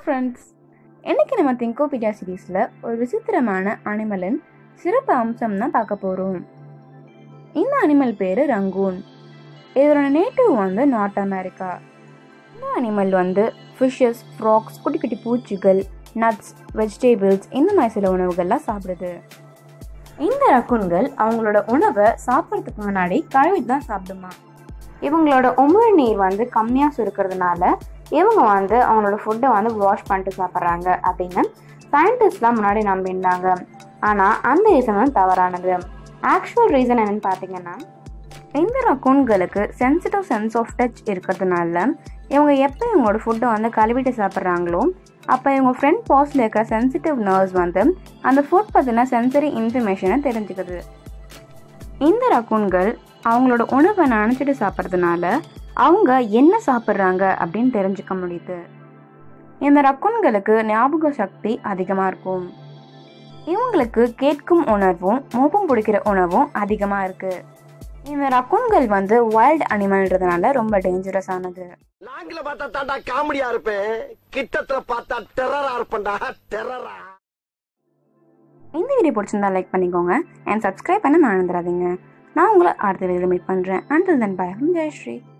friends இன்னைக்கு நம்ம திங்கோபீடியா சீரீஸில் ஒரு விசித்திரமான அனிமலின் சிறப்பு அம்சம் தான் பார்க்க போகிறோம் இந்த அனிமல் பேர் ரங்கூன் இதோட நேட்டிவ் வந்து நார்த் அமெரிக்கா இந்த அனிமல் வந்து ஃபிஷ்ஷஸ் ஃப்ராக்ஸ் குட்டி குட்டி பூச்சிகள் நட்ஸ் வெஜிடேபிள்ஸ் இந்த மாதிரி சில உணவுகள்லாம் சாப்பிடுது இந்த ரக்குன்கள் அவங்களோட உணவை சாப்பிட்றதுக்கு முன்னாடி கழுவிட்டு தான் சாப்பிடுமா இவங்களோட உமிழ் நீர் வந்து கம்மியாக சுருக்கிறதுனால இவங்க வந்து அவங்களோட ஃபுட்டை வந்து வாஷ் பண்ணிட்டு சாப்பிட்றாங்க அப்படின்னு சயின்டிஸ்ட்லாம் முன்னாடி நம்பியிருந்தாங்க ஆனால் அந்த ரீசன் வந்து தவறானது ஆக்சுவல் ரீசன் என்னன்னு பார்த்தீங்கன்னா இந்த ரக்கூன்களுக்கு சென்சிட்டிவ் சென்ஸ் ஆஃப் டச் இருக்கிறதுனால இவங்க எப்போ இவங்களோட ஃபுட்டை வந்து கழுவிட்டு சாப்பிட்றாங்களோ அப்போ இவங்க ஃப்ரண்ட் பாஸ்டில் இருக்கிற சென்சிட்டிவ் நர்வ்ஸ் வந்து அந்த ஃபுட் பற்றின சென்சரி இன்ஃபர்மேஷனை தெரிஞ்சுக்குது இந்த ரக்கூன்கள் அவங்களோட உணவை நினச்சிட்டு சாப்பிட்றதுனால அவங்க என்ன சாப்பிட்றாங்க அப்படின்னு தெரிஞ்சுக்க முடியுது இந்த ரக்குன்களுக்கு ஞாபக சக்தி அதிகமாக இருக்கும் இவங்களுக்கு கேட்கும் உணர்வும் மோப்பம் பிடிக்கிற உணவும் அதிகமாக இருக்குது இந்த ரக்குன்கள் வந்து வைல்ட் அனிமல்ன்றதுனால ரொம்ப டேஞ்சரஸ் ஆனது நாங்கள பார்த்தா தாண்டா காமெடியா இருப்பேன் கிட்டத்துல பார்த்தா டெரரா இருப்பேன்டா டெரரா இந்த வீடியோ பிடிச்சிருந்தா லைக் பண்ணிக்கோங்க அண்ட் சப்ஸ்கிரைப் பண்ண மறந்துடாதீங்க நான் உங்களை அடுத்த வீடியோ மீட் பண்ணுறேன் அண்டில் தன் பை ஜெயஸ்ரீ